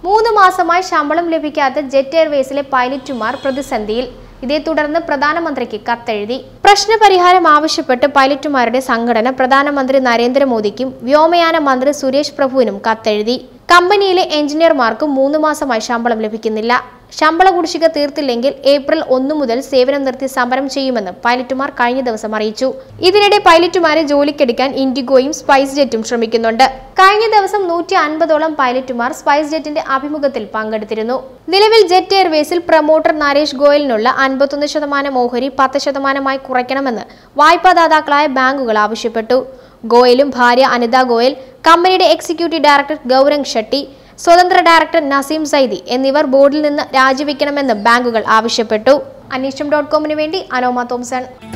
മൂന്ന് മാസമായി ശമ്പളം ലഭിക്കാത്ത ജെറ്റ് എയർവേസിലെ പൈലറ്റുമാർ പ്രതിസന്ധിയിൽ ഇതേ തുടർന്ന് പ്രധാനമന്ത്രിക്ക് കത്തെഴുതി പ്രശ്നപരിഹാരം ആവശ്യപ്പെട്ട് പൈലറ്റുമാരുടെ സംഘടന പ്രധാനമന്ത്രി നരേന്ദ്രമോദിക്കും വ്യോമയാന മന്ത്രി സുരേഷ് പ്രഭുവിനും കത്തെഴുതി കമ്പനിയിലെ എഞ്ചിനീയർമാർക്ക് മൂന്ന് മാസമായി ശമ്പളം ലഭിക്കുന്നില്ല ശമ്പള കുടിശ്ശിക തീർത്തില്ലെങ്കിൽ ഏപ്രിൽ ഒന്ന് മുതൽ സേവനം നിർത്തി സമരം ചെയ്യുമെന്ന് പൈലറ്റുമാർ കഴിഞ്ഞ ദിവസം അറിയിച്ചു ഇതിനിടെ പൈലറ്റുമാരെ ജോലിക്കെടുക്കാൻ ഇൻഡിഗോയും സ്പൈസ് ജെറ്റും ശ്രമിക്കുന്നുണ്ട് കഴിഞ്ഞ ദിവസം നൂറ്റി അൻപതോളം പൈലറ്റുമാർ സ്പൈസ് ജെറ്റിന്റെ അഭിമുഖത്തിൽ പങ്കെടുത്തിരുന്നു നിലവിൽ ജെറ്റ് എയർവേസിൽ പ്രൊമോട്ടർ നരേഷ് ഗോയലിനുള്ള അൻപത്തൊന്ന് ശതമാനം ഓഹരി പത്ത് ശതമാനമായി കുറയ്ക്കണമെന്ന് വായ്പാദാതാക്കളായ ബാങ്കുകൾ ആവശ്യപ്പെട്ടു ഗോയലും ഭാര്യ അനിത ഗോയൽ കമ്പനിയുടെ എക്സിക്യൂട്ടീവ് ഡയറക്ടർ ഗൗരംഗ് ഷെട്ടി സ്വതന്ത്ര ഡയറക്ടർ നസീം സൈദി എന്നിവർ ബോർഡിൽ നിന്ന് രാജിവെക്കണമെന്ന് ബാങ്കുകൾ ആവശ്യപ്പെട്ടു അന്വേഷണം ഡോട്ട് കോമിന് വേണ്ടി അനോമ തോംസൺ